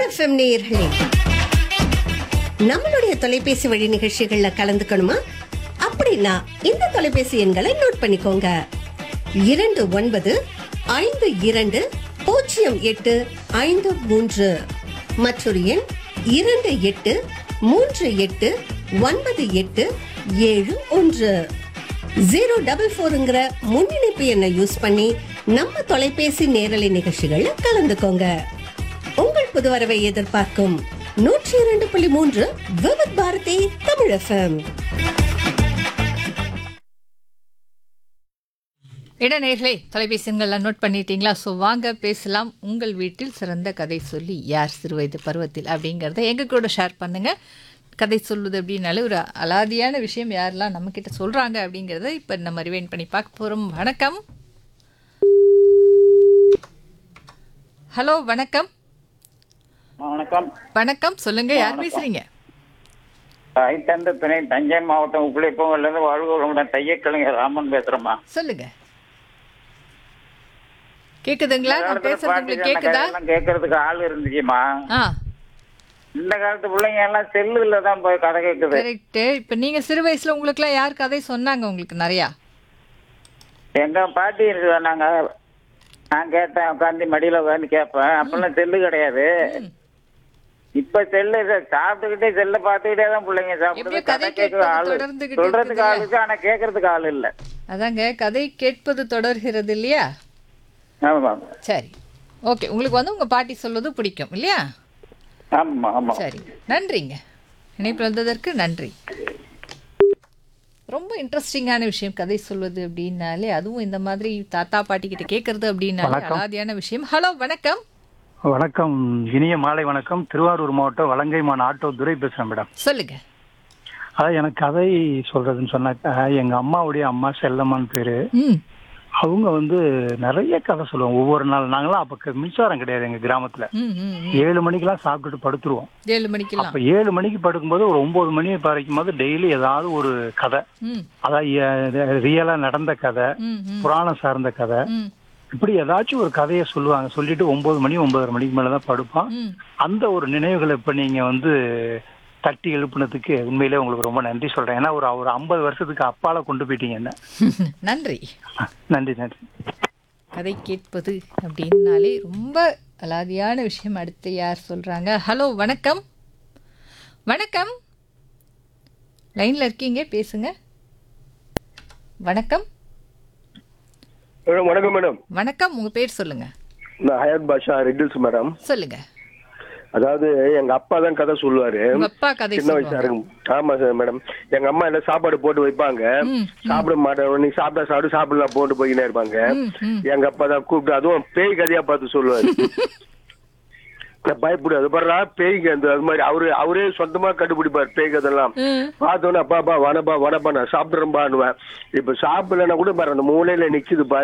Tamil FM நேயர்களே நம்மளுடைய தொலைபேசி வழி நிகழ்ச்சிகள்ல கலந்துக்கணுமா அப்படின்னா இந்த தொலைபேசி எண்களை நோட் பண்ணிக்கோங்க இரண்டு ஒன்பது ஐந்து இரண்டு பூஜ்ஜியம் எட்டு ஐந்து மூன்று மற்றொரு எண் இரண்டு எட்டு மூன்று எட்டு ஒன்பது எட்டு ஏழு ஒன்று ஜீரோ டபுள் ஃபோருங்கிற முன்னிணைப்பு எண்ணை யூஸ் பண்ணி நம்ம தொலைபேசி நேரலை நிகழ்ச்சிகள்ல கலந்துக்கோங்க உங்கள் புது வரவை எதிர்பார்க்கும் நூற்றி இரண்டு புள்ளி மூன்று விவத் பாரதி தமிழ் எஃப்எம் இடநேர்களே தொலைபேசி எண்கள்லாம் நோட் பண்ணிட்டீங்களா ஸோ வாங்க பேசலாம் உங்கள் வீட்டில் சிறந்த கதை சொல்லி யார் சிறுவயது பருவத்தில் அப்படிங்கிறத எங்க கூட ஷேர் பண்ணுங்க கதை சொல்வது அப்படின்னாலே ஒரு அலாதியான விஷயம் யாரெல்லாம் நம்மக்கிட்ட சொல்கிறாங்க அப்படிங்கிறத இப்போ நம்ம ரிவைன் பண்ணி பார்க்க போகிறோம் வணக்கம் ஹலோ வணக்கம் வணக்கம் வணக்கம் சொல்லுங்க யார் பேசுறீங்க ஐத்தந்த துணை தஞ்சை மாவட்டம் உப்பிலிப்பங்கள்ல இருந்து வாழ்வுடன் தையக்கலைஞர் ராமன் பேசுறேம்மா சொல்லுங்க கேக்குதுங்களா நான் பேசுறது பாட்டி உங்களுக்கு சொன்ன கேக்குதா கதையெல்லாம் கேட்கறதுக்கு ஆள் இருந்துச்சுமா ஆ இந்த காலத்து பிள்ளைங்க எல்லாம் செல்லுல தான் போய் கதை கேட்குது கரெக்ட் இப்போ நீங்க சிறு வயசுல உங்களுக்குலாம் யார் கதை சொன்னாங்க உங்களுக்கு நிறையா எங்க பாட்டி நாங்க நான் கேட்டேன் உட்காந்து மடியில உட்காந்து கேட்பேன் அப்பெல்லாம் செல்லு கிடையாது இப்ப செல்லு இத- சாப்பிட்டுக்கிட்டே செல்ல பார்த்துக்கிட்டே தான் பிள்ளைங்க சாப்பிடுது எப்படியோ கதை கதை கேட்க கேட்பது ஆளு தொடர்ந்துகிட்டு சொல்றதுக்கு ஆள் இருக்குதுல்ல? இருக்கு ஆனா கேட்கறதுக்கு ஆள் இல்ல அதாங்க கதை கேட்பது தொடர்கிறது இல்லையா ஆமா சரி ஓகே உங்களுக்கு வந்து உங்க பாட்டி சொல்வது பிடிக்கும் இல்லையா ஆமா ஆமா சரி நன்றிங்க இணைப்பில் வந்ததற்கு நன்றி ரொம்ப இன்ட்ரெஸ்டிங்கான விஷயம் கதை சொல்வது அப்படின்னாலே அதுவும் இந்த மாதிரி தாத்தா பாட்டி கிட்ட கேட்கறது அப்படின்னாலே அலாதியான விஷயம் ஹலோ வணக்கம் வணக்கம் இனிய மாலை வணக்கம் திருவாரூர் மாவட்டம் வலங்கைமான் ஆட்டோ துரை பேசுறேன் மேடம் சொல்லுங்க அதான் எனக்கு கதை சொல்றதுன்னு சொன்னாக்கா எங்க அம்மாவுடைய அம்மா செல்லம்மான்னு பேரு ம் அவங்க வந்து நிறைய கதை சொல்லுவாங்க ஒவ்வொரு நாள் நாங்களாம் அப்ப க- மின்சாரம் கிடையாது எங்க கிராமத்துல ம் ம் ம். ஏழு மணிக்கெல்லாம் சாப்பிட்டுட்டு படுத்துருவோம் ஏழு மணிக்கெல்லாம் அப்ப ஏழு மணிக்கு படுக்கும்போது ஒரு ஒன்பது மணி வரைக்கும் போது டெய்லி ஏதாவது ஒரு கதை ம் அதான் ரியலா நடந்த கதை ம் ம் புராணம் சார்ந்த கதை ம் இப்படி ஏதாச்சும் ஒரு கதையை சொல்லுவாங்க சொல்லிட்டு ஒன்பது மணி ஒன்பதரை மணிக்கு மேலதான் படுப்பான் ம் அந்த ஒரு நினைவுகளை இப்ப நீங்க வந்து தட்டி எழுப்புனதுக்கு உண்மையிலே உங்களுக்கு ரொம்ப நன்றி சொல்றேன் ஏன்னா ஒரு ஒரு ஐம்பது வருஷத்துக்கு அப்பால கொண்டு போயிட்டீங்க என்ன நன்றி நன்றி நன்றி கதை கேட்பது அப்படின்னாலே ரொம்ப அலாதியான விஷயம் அடுத்து யார் சொல்றாங்க ஹலோ வணக்கம் வணக்கம் லைன்ல இருக்கீங்க பேசுங்க வணக்கம் மேடம் வணக்கம் மேடம் வணக்கம் உங்க பேர் சொல்லுங்க நான் ஹயாத் பாஷா ரெட்டில்ஸ் மேடம் சொல்லுங்க அதாவது எங்க அப்பா தான் கதை சொல்லுவாரு உங்க அப்பா கதை சின்ன வயசா சொல்லுவாங்க இருக்கும் ஆமா சார் மேடம் எங்க அம்மா எல்லாம் சாப்பாடு போட்டு வைப்பாங்க ம், சாப்பிட மாட்டேன் நீ சாப்பிட்டா சாப்பிடு சாப்பிடலாம் போட்டு போய்க்கினே இருப்பாங்க ம், ம். எங்க அப்பா தான் கூப்பிட்டு அதுவும் பேய் கதையா பார்த்து சொல்லுவாரு நான் பயப்படாது பாருடா பேய்க்கு அந்த அது மாதிரி அவரு அவரே சொந்தமா கண்டுபிடிப்பார் பேய் கதெல்லாம் ம். பார்த்தோன்னே அப்பா அப்பா வனப்பா வனப்பா நான் சாப்பிடுறேன்பான்னுவேன் இப்ப சாப்பிடலன்னா கூட பாரு அந்த மூலையில நிக்குது பாரு